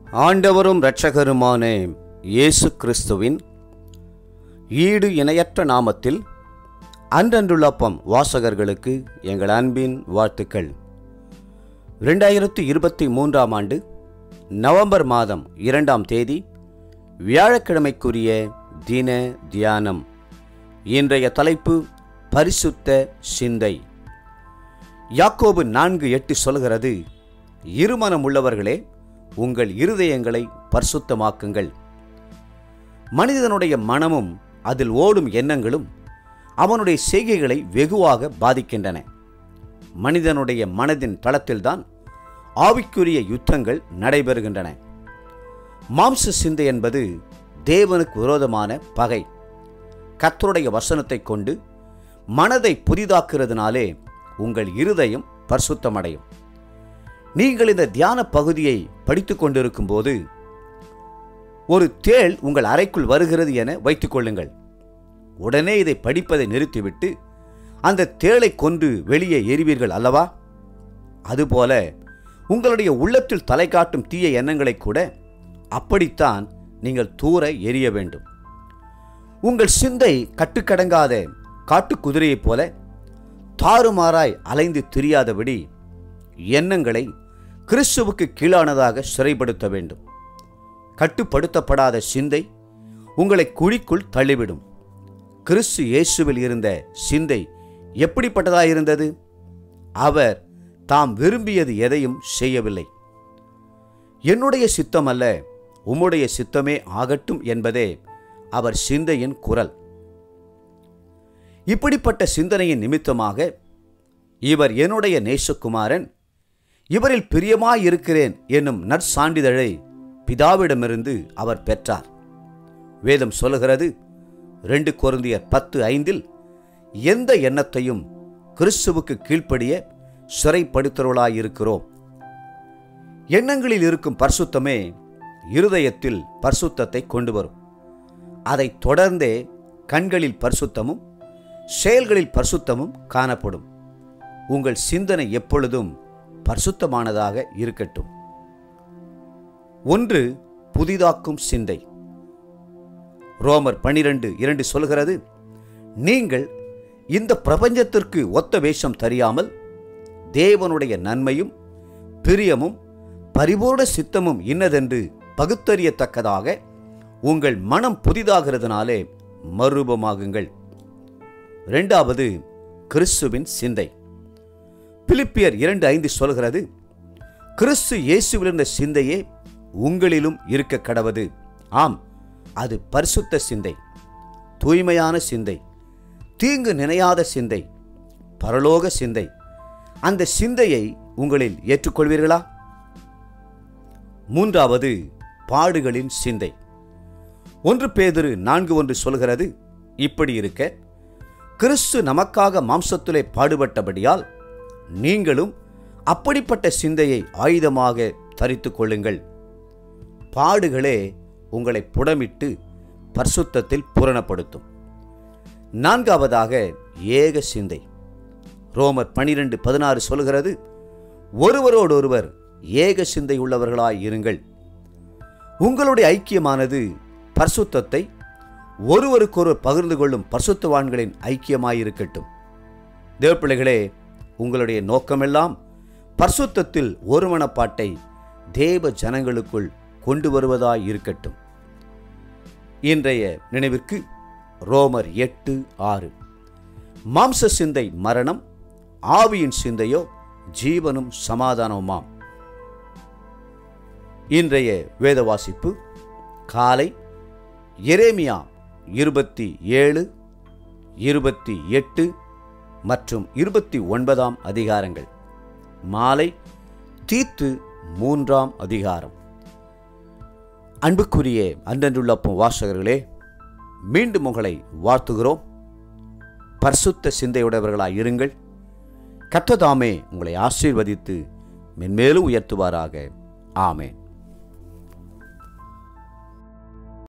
ஆண்டவரும் இரட்சகருமான இயேசு கிறிஸ்துவின் ஈடு இணையற்ற நாமத்தில் அன்றன்றுள்ளப்பம் வாசகர்களுக்கு எங்கள் அன்பின் வாழ்த்துக்கள் ரெண்டாயிரத்து இருபத்தி மூன்றாம் ஆண்டு நவம்பர் மாதம் இரண்டாம் தேதி வியாழக்கிழமைக்குரிய தின தியானம் இன்றைய தலைப்பு பரிசுத்த சிந்தை யாக்கோபு நான்கு எட்டு சொல்கிறது இருமனம் உள்ளவர்களே உங்கள் இருதயங்களை பரிசுத்தமாக்குங்கள் மனிதனுடைய மனமும் அதில் ஓடும் எண்ணங்களும் அவனுடைய செய்கைகளை வெகுவாக பாதிக்கின்றன மனிதனுடைய மனதின் தளத்தில்தான் ஆவிக்குரிய யுத்தங்கள் நடைபெறுகின்றன மாம்ச சிந்தை என்பது தேவனுக்கு விரோதமான பகை கர்த்தருடைய வசனத்தை கொண்டு மனதை புதிதாக்குறதுனாலே உங்கள் இருதயம் பரிசுத்தமடையும் நீங்கள் இந்த தியான பகுதியை படித்துக் கொண்டிருக்கும் போது ஒரு தேள் உங்கள் அறைக்குள் வருகிறது என வைத்துக் கொள்ளுங்கள் உடனே இதை படிப்பதை நிறுத்திவிட்டு அந்த தேளை கொன்று வெளியே எறிவீர்கள் அல்லவா அதுபோல உங்களுடைய உள்ளத்தில் தலை காட்டும் தீய எண்ணங்களை கூட அப்படித்தான் நீங்கள் தூர எரிய வேண்டும் உங்கள் சிந்தை கட்டுக்கடங்காத காட்டுக்குதிரையைப் போல தாறுமாறாய் அலைந்து திரியாதபடி எண்ணங்களை கிறிஸ்துவுக்கு கீழானதாக சிறைப்படுத்த வேண்டும் கட்டுப்படுத்தப்படாத சிந்தை உங்களை குழிக்குள் தள்ளிவிடும் கிறிஸ்து இயேசுவில் இருந்த சிந்தை எப்படிப்பட்டதாயிருந்தது அவர் தாம் விரும்பியது எதையும் செய்யவில்லை என்னுடைய சித்தம் அல்ல உம்முடைய சித்தமே ஆகட்டும் என்பதே அவர் சிந்தையின் குரல் இப்படிப்பட்ட சிந்தனையின் நிமித்தமாக இவர் என்னுடைய நேசகுமாரன் இவரில் பிரியமாயிருக்கிறேன் என்னும் நற்சான்றிதழை பிதாவிடமிருந்து அவர் பெற்றார் வேதம் சொல்லுகிறது ரெண்டு கொருந்தியர் பத்து ஐந்தில் எந்த எண்ணத்தையும் கிறிஸ்துவுக்கு கீழ்ப்படிய சிறைப்படுத்துவர்களாயிருக்கிறோம் எண்ணங்களில் இருக்கும் பரிசுத்தமே இருதயத்தில் பரிசுத்தத்தை கொண்டு வரும் அதைத் தொடர்ந்தே கண்களில் பரிசுத்தமும் செயல்களில் பரிசுத்தமும் காணப்படும் உங்கள் சிந்தனை எப்பொழுதும் பரிசுத்தமானதாக இருக்கட்டும் ஒன்று புதிதாக்கும் சிந்தை ரோமர் பனிரெண்டு இரண்டு சொல்கிறது நீங்கள் இந்த பிரபஞ்சத்திற்கு ஒத்த வேஷம் தெரியாமல் தேவனுடைய நன்மையும் பிரியமும் பரிபூர்ண சித்தமும் இன்னதென்று பகுத்தறியத்தக்கதாக உங்கள் மனம் புதிதாகிறதுனாலே மறுரூபமாகுங்கள் இரண்டாவது கிறிஸ்துவின் சிந்தை பிலிப்பியர் இரண்டு ஐந்து சொல்கிறது கிறிஸ்து இயேசுவிலிருந்த சிந்தையே உங்களிலும் இருக்க கடவது ஆம் அது பரிசுத்த சிந்தை தூய்மையான சிந்தை தீங்கு நினையாத சிந்தை பரலோக சிந்தை அந்த சிந்தையை உங்களில் ஏற்றுக்கொள்வீர்களா மூன்றாவது பாடுகளின் சிந்தை ஒன்று பேதிரு நான்கு ஒன்று சொல்கிறது இப்படி இருக்க கிறிஸ்து நமக்காக மாம்சத்திலே பாடுபட்டபடியால் நீங்களும் அப்படிப்பட்ட சிந்தையை ஆயுதமாக தரித்து கொள்ளுங்கள் பாடுகளே உங்களை புடமிட்டு பரிசுத்தத்தில் பூரணப்படுத்தும் நான்காவதாக ஏக சிந்தை ரோமர் பனிரெண்டு பதினாறு சொல்கிறது ஒருவரோடொருவர் ஏக சிந்தை உள்ளவர்களாய் இருங்கள் உங்களுடைய ஐக்கியமானது பரிசுத்தத்தை ஒருவருக்கொருவர் பகிர்ந்து கொள்ளும் பரிசுத்தவான்களின் ஐக்கியமாயிருக்கட்டும் தேவப்பிள்ளைகளே உங்களுடைய நோக்கமெல்லாம் பரிசுத்தத்தில் ஒருமனப்பாட்டை தேவ ஜனங்களுக்குள் கொண்டு வருவதாய் இருக்கட்டும் இன்றைய நினைவிற்கு ரோமர் எட்டு ஆறு மாம்ச சிந்தை மரணம் ஆவியின் சிந்தையோ ஜீவனும் சமாதானமுமாம் இன்றைய வேத வாசிப்பு காலை எரேமியா இருபத்தி ஏழு இருபத்தி எட்டு மற்றும் இருபத்தி ஒன்பதாம் அதிகாரங்கள் மாலை தீத்து மூன்றாம் அதிகாரம் அன்புக்குரிய அன்றன்றுள்ளப்பும் வாசகர்களே மீண்டும் உங்களை வாழ்த்துகிறோம் பரிசுத்த சிந்தையுடையவர்களாய் இருங்கள் கத்ததாமே உங்களை ஆசீர்வதித்து மென்மேலும் உயர்த்துவாராக ஆமேன்